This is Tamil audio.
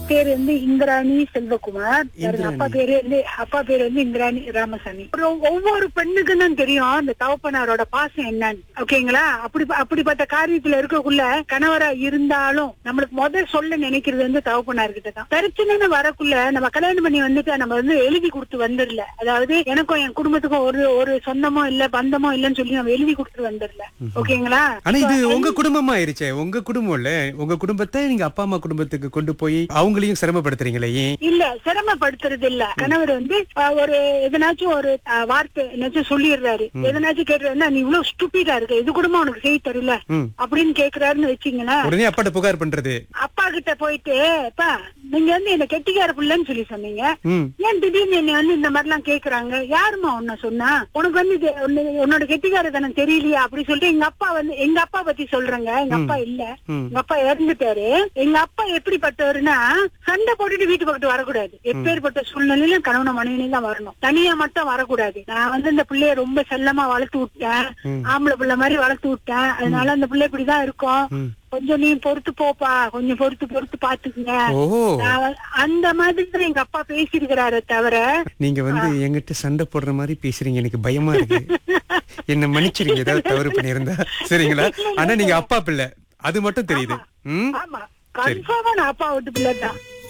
பேரு வந்து இந்திராணி செல்வகுமார் இந்திராணி. அப்பா பேரு வந்து அப்பா பேரு வந்து இந்திராணி ராமசாமி அப்புறம் ஒவ்வொரு பெண்ணுக்கும் தான் தெரியும் அந்த தகப்பனாரோட பாசம் என்னன்னு ஓகேங்களா அப்படி அப்படிப்பட்ட காரியத்துல இருக்கக்குள்ள கணவரா இருந்தாலும் நம்மளுக்கு முதல் சொல்ல நினைக்கிறது வந்து தகப்பனார் கிட்ட தான் பிரச்சனைன்னு வரக்குள்ள நம்ம கல்யாணம் பண்ணி வந்துட்டு நம்ம வந்து எழுதி கொடுத்து வந்துடல அதாவது எனக்கும் என் குடும்பத்துக்கும் ஒரு ஒரு சொந்தமோ இல்ல பந்தமோ இல்லன்னு சொல்லி நம்ம எழுதி கொடுத்து வந்துடல ஓகேங்களா ஆனா இது உங்க குடும்பமா ஆயிருச்சே உங்க குடும்பம் இல்ல உங்க குடும்பத்தை நீங்க அப்பா அம்மா குடும்பத்துக்கு கொண்டு போய் அவங்களையும் சிரமப்படுத்துறீங்களே ஏன் இல்ல சிரமப்படுத்துறது இல்ல கணவர் வந்து அஹ், ஒரு எதனாச்சும் ஒரு அஹ், வார்த்தை என்னாச்சும் சொல்லிடுறாரு எதனாச்சும் கேட்டுறாரு நீ இவ்வளவு ஸ்டூபிடா இருக்க இது கூடமா உனக்கு செய்ய தரல ம். அப்படின்னு கேக்குறாருன்னு வச்சீங்களேன் உடனே அப்பாட்ட புகார் பண்றது அப்பா கிட்ட போயிட்டு அப்பா நீங்க வந்து என்ன கெட்டிக்கார புள்ளன்னு சொல்லி சொன்னீங்க ம் ஏன் திடீர்னு என்ன வந்து இந்த மாதிரி எல்லாம் கேக்குறாங்க யாருமா உன்ன சொன்னா உனக்கு வந்து இது உன்ன- உன்னோட கெட்டிக்காரத்தனம் தெரியலையா அப்படி சொல்லிட்டு எங்க அப்பா வந்து எங்க அப்பா பத்தி சொல்றேங்க எங்க அப்பா இல்ல ம். எங்க அப்பா இறந்துட்டாரு எங்க அப்பா எப்படிப்பட்டவருன்னா சண்டை போட்டுட்டு வீட்டு பக்கத்து வரக்கூடாது எப்பேற்பட்ட சூழ்நிலையிலும் கணவன மனைவியும் தான் வரணும் தனியா மட்டும் வரக்கூடாது நான் வந்து இந்த பிள்ளைய ரொம்ப செல்லமா வளர்த்து விட்டேன் ஆம்பளை பிள்ளை மாதிரி வளர்த்து விட்டேன் அதனால அந்த பிள்ளை இப்படிதான் இருக்கும் ம். கொஞ்சம் நீ பொறுத்து போப்பா கொஞ்சம் பொறுத்து பொறுத்து பாத்துக்குங்க ஓ நான் வந்து- அந்த மாதிரி தான் எங்க அப்பா பேசியிருக்கிறாரே தவிர நீங்க வந்து என்கிட்ட சண்டை போடுற மாதிரி பேசுறீங்க எனக்கு பயமா இருக்கு என்ன மன்னிச்சிருங்க ஏதாவது தவறு பண்ணியிருந்தா சரிங்களா ஆனா நீங்க அப்பா பிள்ளை அது மட்டும் தெரியுது ம் ஆமா கன்ஃபார்மா நான் அப்பா விட்டு பிள்ளை தான்